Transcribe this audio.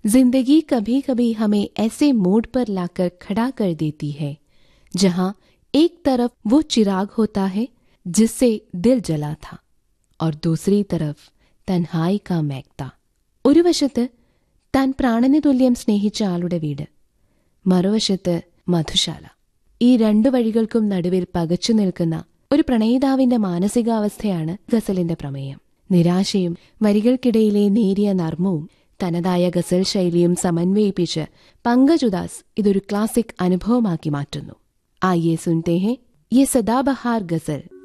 जिंदगी कभी कभी हमें ऐसे मोड़ पर लाकर खड़ा कर देती है जहां एक तरफ वो चिराग होता है जिससे दिल जला था और दूसरी तरफ തൻഹായി കാ മേക്ത ഒരു വശത്ത് താൻ പ്രാണന് തുല്യം സ്നേഹിച്ച ആളുടെ വീട് മറുവശത്ത് മധുശാല ഈ രണ്ടു വഴികൾക്കും നടുവിൽ പകച്ചു നിൽക്കുന്ന ഒരു പ്രണയിതാവിന്റെ മാനസികാവസ്ഥയാണ് ഗസലിന്റെ പ്രമേയം നിരാശയും വരികൾക്കിടയിലെ നേരിയ നർമ്മവും തനതായ ഗസൽ ശൈലിയും സമന്വയിപ്പിച്ച് പങ്കജുദാസ് ഇതൊരു ക്ലാസിക് അനുഭവമാക്കി മാറ്റുന്നു ആയിയെ സുൻതേ ഹെ യെ സദാബഹാർ ഗസൽ